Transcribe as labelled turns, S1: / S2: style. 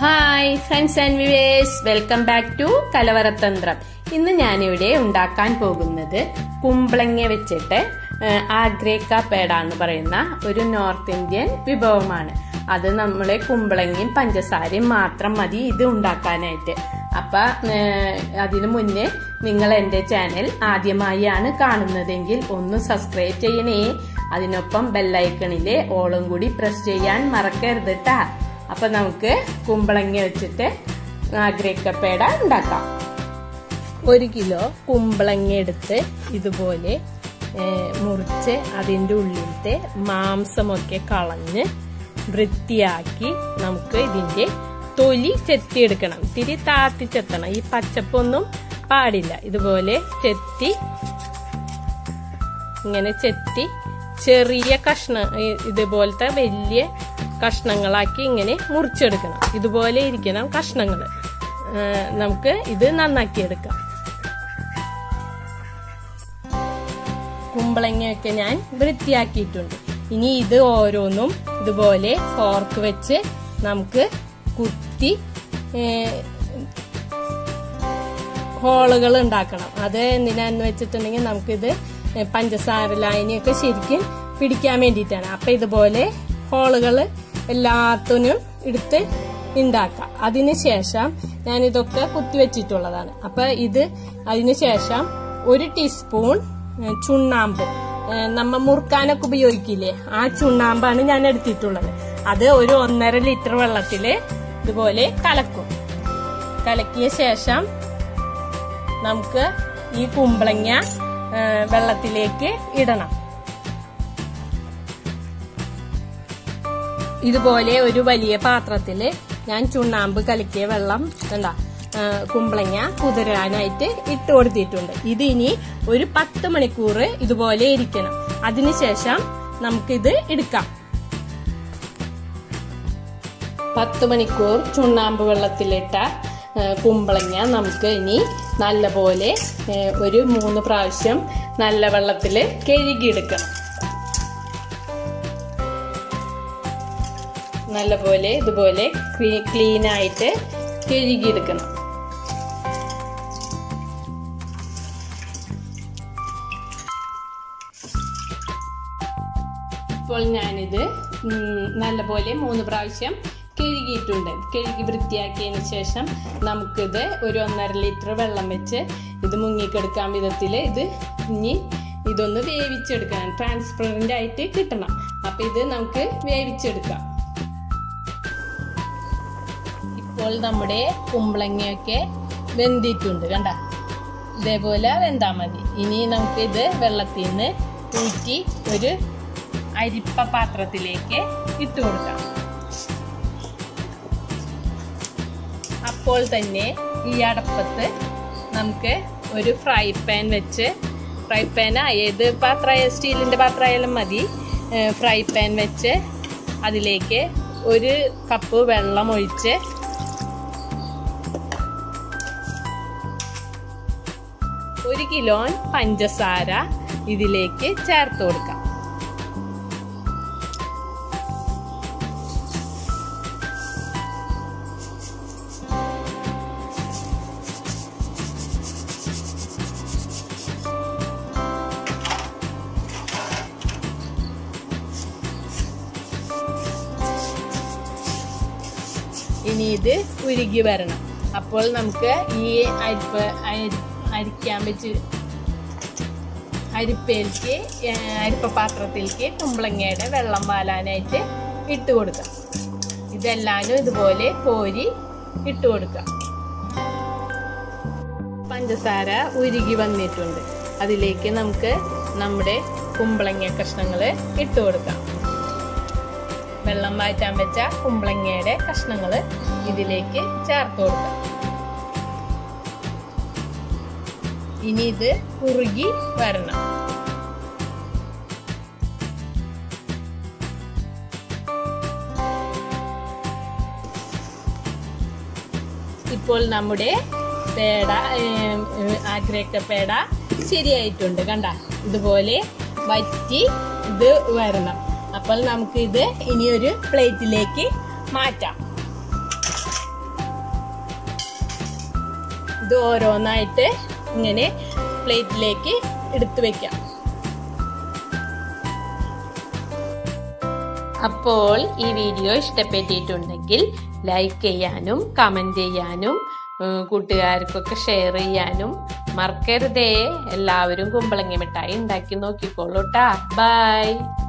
S1: hi friends and viewers welcome back to കലവറതന്ത്രം ഇന്ന് ഞാനിവിടെ ഉണ്ടാക്കാൻ പോകുന്നത് കുമ്പളങ്ങ വെച്ചിട്ട് ആഗ്രേക്ക പേട എന്ന് പറയുന്ന ഒരു നോർത്ത് ഇന്ത്യൻ വിഭവമാണ് അത് നമ്മളെ കുമ്പളങ്ങയും പഞ്ചസാരയും മാത്രം മതി ഇത് ഉണ്ടാക്കാനായിട്ട് അപ്പൊ അതിനു മുന്നേ നിങ്ങൾ എൻ്റെ ചാനൽ ആദ്യമായാണ് കാണുന്നതെങ്കിൽ ഒന്ന് സബ്സ്ക്രൈബ് ചെയ്യണേ അതിനൊപ്പം ബെല്ലൈക്കണിലെ ഓളും കൂടി പ്രസ് ചെയ്യാൻ മറക്കരുത് ട്ടാ അപ്പൊ നമുക്ക് കുമ്പളങ്ങ വെച്ചിട്ട് ആഗ്രഹിക്കപ്പേട ഉണ്ടാക്കാം ഒരു കിലോ കുമ്പളങ്ങ എടുത്ത് ഇതുപോലെ മുറിച്ച് അതിൻ്റെ ഉള്ളിലത്തെ മാംസമൊക്കെ കളഞ്ഞ് വൃത്തിയാക്കി നമുക്ക് ഇതിന്റെ തൊലി ചെത്തിയെടുക്കണം ഇത്തിരി താത്തി ചെത്തണം ഈ പച്ചപ്പൊന്നും പാടില്ല ഇതുപോലെ ചെത്തി ഇങ്ങനെ ചെത്തി ചെറിയ കഷ്ണ ഇതുപോലത്തെ വലിയ കഷ്ണങ്ങളാക്കി ഇങ്ങനെ മുറിച്ചെടുക്കണം ഇതുപോലെ ഇരിക്കണം കഷ്ണങ്ങൾ നമുക്ക് ഇത് നന്നാക്കി എടുക്കാം കുമ്പളങ്ങയൊക്കെ ഞാൻ വൃത്തിയാക്കിയിട്ടുണ്ട് ഇനി ഇത് ഓരോന്നും ഇതുപോലെ ഫോർക്ക് വെച്ച് നമുക്ക് കുത്തി ഹോളുകൾ ഉണ്ടാക്കണം അത് എന്തിനാന്ന് വെച്ചിട്ടുണ്ടെങ്കിൽ നമുക്കിത് പഞ്ചസാര ലായനിയൊക്കെ ശരിക്കും പിടിക്കാൻ വേണ്ടിയിട്ടാണ് അപ്പൊ ഇതുപോലെ ഹോളുകൾ എല്ലാത്തിനും എടുത്ത് ഉണ്ടാക്കാം അതിനുശേഷം ഞാൻ ഇതൊക്കെ കുത്തിവെച്ചിട്ടുള്ളതാണ് അപ്പൊ ഇത് അതിനുശേഷം ഒരു ടീസ്പൂൺ ചുണ്ണാമ്പ് നമ്മ മുറുക്കാനൊക്കെ ഉപയോഗിക്കില്ലേ ആ ചുണ്ണാമ്പാണ് ഞാൻ എടുത്തിട്ടുള്ളത് അത് ഒരു ഒന്നര ലിറ്റർ വെള്ളത്തില് ഇതുപോലെ കലക്കും കലക്കിയ ശേഷം നമുക്ക് ഈ കുമ്പളങ്ങ വെള്ളത്തിലേക്ക് ഇടണം ഇതുപോലെ ഒരു വലിയ പാത്രത്തില് ഞാൻ ചുണ്ണാമ്പ് കലക്കിയ വെള്ളം എന്താ കുമ്പളങ്ങ കുതിരാനായിട്ട് ഇട്ട് കൊടുത്തിട്ടുണ്ട് ഇത് ഇനി ഒരു പത്ത് മണിക്കൂർ ഇതുപോലെ ഇരിക്കണം അതിനുശേഷം നമുക്കിത് എടുക്കാം പത്ത് മണിക്കൂർ ചുണ്ണാമ്പ് വെള്ളത്തിലിട്ട കുമ്പളങ്ങ നമുക്ക് ഇനി നല്ലപോലെ ഒരു മൂന്ന് പ്രാവശ്യം നല്ല വെള്ളത്തിൽ കഴുകിയെടുക്കണം നല്ലപോലെ ഇതുപോലെ ക്ലീൻ ആയിട്ട് കഴുകിയെടുക്കണം ഇപ്പോൾ ഞാനിത് നല്ലപോലെ മൂന്ന് പ്രാവശ്യം കഴുകിയിട്ടുണ്ട് കഴുകി വൃത്തിയാക്കിയതിന് ശേഷം നമുക്കിത് ഒരു ഒന്നര ലിറ്റർ വെള്ളം വെച്ച് ഇത് മുങ്ങിക്കെടുക്കാൻ വിധത്തിൽ ഇത് ഇനി ഇതൊന്ന് വേവിച്ചെടുക്കണം ട്രാൻസ്പെറൻ്റ് ആയിട്ട് കിട്ടണം അപ്പം ഇത് നമുക്ക് വേവിച്ചെടുക്കാം ഇപ്പോൾ നമ്മുടെ കുമ്പളങ്ങയൊക്കെ വെന്തിട്ടുണ്ട് കണ്ട ഇതേപോലെ വെന്താൽ മതി ഇനി നമുക്കിത് വെള്ളത്തിൽ നിന്ന് ഊറ്റി ഒരു അരിപ്പ പാത്രത്തിലേക്ക് ഇട്ട് കൊടുക്കാം അപ്പോൾ തന്നെ ഈ അടപ്പത്ത് നമുക്ക് ഒരു ഫ്രൈ പാൻ വെച്ച് ഫ്രൈ പാൻ ഏത് പാത്രമായ സ്റ്റീലിൻ്റെ പാത്രമായാലും മതി ഫ്രൈ പാൻ വെച്ച് അതിലേക്ക് ഒരു കപ്പ് വെള്ളം ഒഴിച്ച് ഒരു കിലോ പഞ്ചസാര ഇതിലേക്ക് ചേർത്ത് കൊടുക്കാം ഇനി ഇത് ഉരുകി വരണം അപ്പോൾ നമുക്ക് ഈ അരിപ്പ് അരിക്കാൻ വെച്ച് അരിപ്പയിലേക്ക് അരിപ്പ പാത്രത്തിലേക്ക് കുമ്പളങ്ങയുടെ വെള്ളം വാലാനായിട്ട് ഇട്ട് കൊടുക്കാം ഇതെല്ലാനും ഇതുപോലെ കോരി ഇട്ട് കൊടുക്കാം പഞ്ചസാര ഉരുകി വന്നിട്ടുണ്ട് അതിലേക്ക് നമുക്ക് നമ്മുടെ കുമ്പളങ്ങ കഷ്ണങ്ങൾ ഇട്ട് കൊടുക്കാം വെള്ളം മാറ്റാൻ വെച്ച കുമ്പളങ്ങയുടെ കഷ്ണങ്ങൾ ഇതിലേക്ക് ചേർത്ത് കൊടുക്കാം ഇനി ഇത് കുറുകി വരണം ഇപ്പോൾ നമ്മുടെ പേട ആഗ്രഹിക്ക പേട ശരിയായിട്ടുണ്ട് കണ്ട ഇതുപോലെ വറ്റി ഇത് വരണം അപ്പോൾ നമുക്ക് ഇത് ഇനി ഒരു പ്ലേറ്റിലേക്ക് മാറ്റാം ഇത് ഓരോന്നായിട്ട് ഇങ്ങനെ പ്ലേറ്റിലേക്ക് എടുത്തു വെക്കാം അപ്പോൾ ഈ വീഡിയോ ഇഷ്ടപ്പെട്ടിട്ടുണ്ടെങ്കിൽ ലൈക്ക് ചെയ്യാനും കമൻറ്റ് ചെയ്യാനും ഉം, കൂട്ടുകാർക്കൊക്കെ ഷെയർ ചെയ്യാനും മറക്കരുതേ എല്ലാവരും കുമ്പളങ്ങ മിഠായി ഉണ്ടാക്കി നോക്കിക്കോളൂ ട്ടാ ബൈ